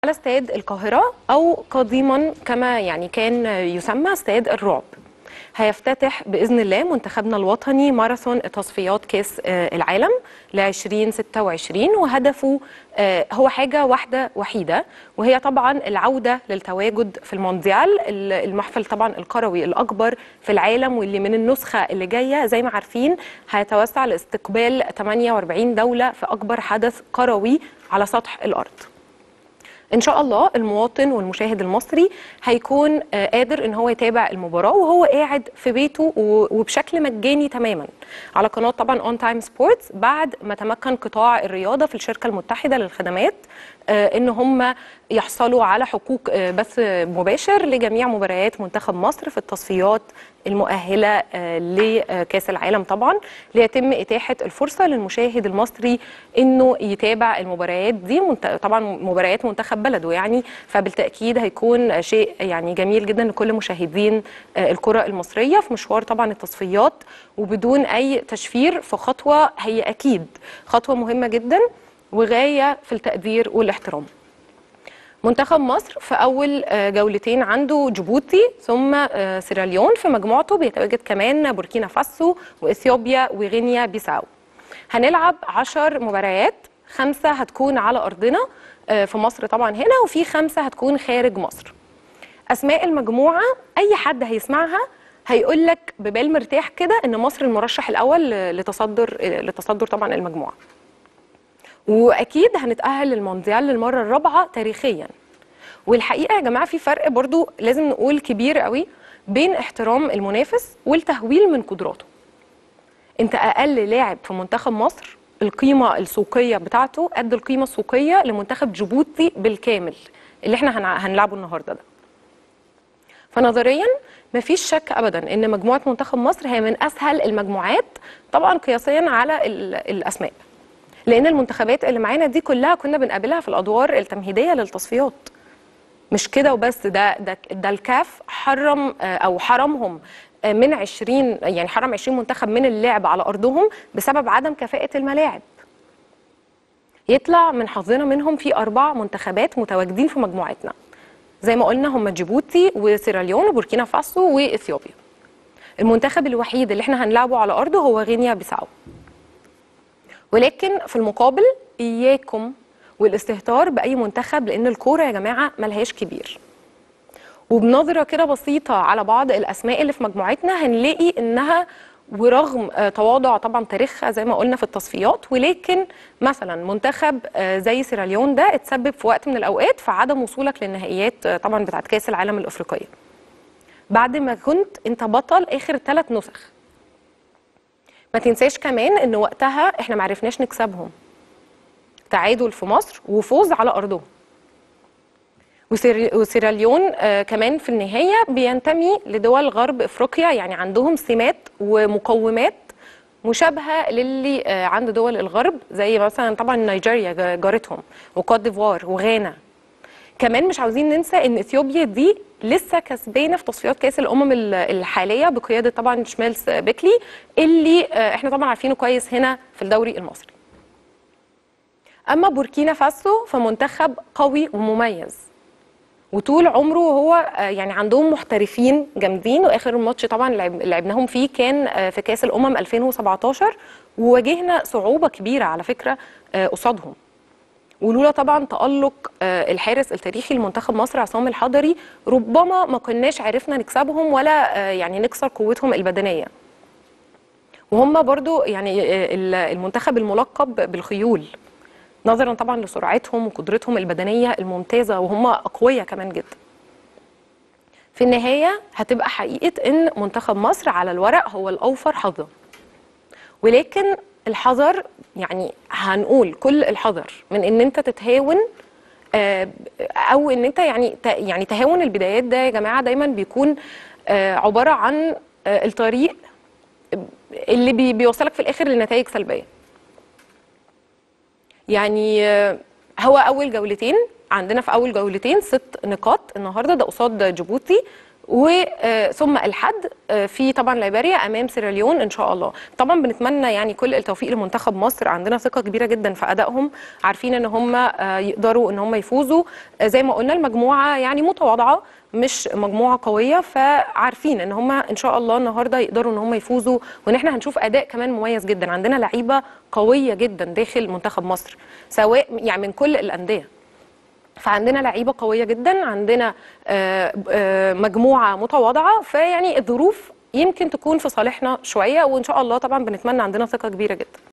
على استاد القاهرة أو قديما كما يعني كان يسمى استاد الرعب هيفتتح بإذن الله منتخبنا الوطني ماراثون تصفيات كأس آه، العالم ل 2026 وهدفه آه، هو حاجة واحدة وحيدة وهي طبعا العودة للتواجد في المونديال ال- المحفل طبعا الكروي الأكبر في العالم واللي من النسخة اللي جاية زي ما عارفين هيتوسع لاستقبال 48 دولة في أكبر حدث كروي على سطح الأرض ان شاء الله المواطن والمشاهد المصري هيكون آه، قادر ان هو يتابع المباراه وهو قاعد في بيته و- وبشكل مجاني تماما على قناه طبعا اون تايم سبورتس بعد ما تمكن قطاع الرياضه في الشركه المتحده للخدمات آه، ان هم يحصلوا على حقوق آه، بث مباشر لجميع مباريات منتخب مصر في التصفيات المؤهله آه، لكاس العالم طبعا ليتم اتاحه الفرصه للمشاهد المصري انه يتابع المباريات دي منت- طبعا مباريات منتخب بلده يعني فبالتاكيد هيكون شيء يعني جميل جدا لكل مشاهدين آه، الكره المصريه في مشوار طبعا التصفيات وبدون اي تشفير فخطوه هي اكيد خطوه مهمه جدا وغايه في التقدير والاحترام منتخب مصر في اول آه، جولتين عنده جيبوتي ثم آه، سيراليون في مجموعته بيتواجد كمان بوركينا فاسو واثيوبيا وغينيا بيساو هنلعب عشر مباريات خمسة هتكون على أرضنا آه، في مصر طبعا هنا وفي خمسة هتكون خارج مصر أسماء المجموعة أي حد هيسمعها هيقول لك ببال مرتاح كده إن مصر المرشح الأول ل- لتصدر آه، لتصدر طبعا المجموعة واكيد هنتاهل للمونديال للمره الرابعه تاريخيا والحقيقه يا جماعه في فرق برضو لازم نقول كبير قوي بين احترام المنافس والتهويل من قدراته انت اقل لاعب في منتخب مصر القيمه السوقيه بتاعته قد القيمه السوقيه لمنتخب جيبوتي بالكامل اللي احنا هنع- هنلعبه النهارده ده فنظريا مفيش شك ابدا ان مجموعه منتخب مصر هي من اسهل المجموعات طبعا قياسيا على ال- الاسماء لان المنتخبات اللي معانا دي كلها كنا بنقابلها في الادوار التمهيديه للتصفيات مش كده وبس ده ده ده الكاف حرم آه، او حرمهم آه، من 20 يعني حرم 20 منتخب من اللعب على ارضهم بسبب عدم كفاءه الملاعب يطلع من حظنا منهم في اربع منتخبات متواجدين في مجموعتنا زي ما قلنا هم جيبوتي وسيراليون وبوركينا فاسو واثيوبيا المنتخب الوحيد اللي احنا هنلعبه على ارضه هو غينيا بيساو ولكن في المقابل اياكم والاستهتار باي منتخب لان الكوره يا جماعه ملهاش كبير وبنظره كده بسيطه على بعض الاسماء اللي في مجموعتنا هنلاقي انها ورغم آه، تواضع طبعا تاريخها زي ما قلنا في التصفيات ولكن مثلا منتخب آه، زي سيراليون ده اتسبب في وقت من الاوقات في عدم وصولك للنهائيات آه، طبعا بتاعت كاس العالم الافريقيه بعد ما كنت انت بطل اخر ثلاث نسخ ما تنساش كمان ان وقتها احنا ما عرفناش نكسبهم تعادل في مصر وفوز على ارضهم وسير- وسيراليون آه كمان في النهايه بينتمي لدول غرب افريقيا يعني عندهم سمات ومقومات مشابهه للي آه عند دول الغرب زي مثلا طبعا نيجيريا جا- جارتهم وكوت ديفوار وغانا كمان مش عاوزين ننسى ان اثيوبيا دي لسه كسبانه في تصفيات كاس الامم ال- الحاليه بقياده طبعا شمالس بيكلي اللي آه، احنا طبعا عارفينه كويس هنا في الدوري المصري اما بوركينا فاسو فمنتخب قوي ومميز وطول عمره هو آه، يعني عندهم محترفين جامدين واخر ماتش طبعا لعب- لعبناهم فيه كان آه، في كاس الامم 2017 وواجهنا صعوبه كبيره على فكره آه، قصادهم ولولا طبعا تألق آه، الحارس التاريخي لمنتخب مصر عصام الحضري ربما ما كناش عرفنا نكسبهم ولا آه، يعني نكسر قوتهم البدنيه وهم برضو يعني آه، ال- المنتخب الملقب بالخيول نظرا طبعا لسرعتهم وقدرتهم البدنيه الممتازه وهم اقوياء كمان جدا في النهايه هتبقى حقيقه ان منتخب مصر على الورق هو الاوفر حظا ولكن الحذر يعني هنقول كل الحذر من ان انت تتهاون آه، او ان انت يعني ت- يعني تهاون البدايات ده يا جماعه دايما بيكون آه، عباره عن آه، الطريق اللي بي- بيوصلك في الاخر لنتائج سلبيه يعني آه، هو اول جولتين عندنا في اول جولتين ست نقاط النهارده ده قصاد جيبوتي وثم الحد آه، في طبعا ليبيريا امام سيراليون ان شاء الله طبعا بنتمنى يعني كل التوفيق لمنتخب مصر عندنا ثقه كبيره جدا في ادائهم عارفين ان هم آه، يقدروا ان هم يفوزوا آه، زي ما قلنا المجموعه يعني متواضعه مش مجموعه قويه فعارفين ان هم ان شاء الله النهارده يقدروا ان هم يفوزوا وان احنا هنشوف اداء كمان مميز جدا عندنا لعيبه قويه جدا داخل منتخب مصر سواء يعني من كل الانديه فعندنا لعيبه قويه جدا عندنا آه، آه، مجموعه متواضعه فيعني الظروف يمكن تكون في صالحنا شويه وان شاء الله طبعا بنتمنى عندنا ثقه كبيره جدا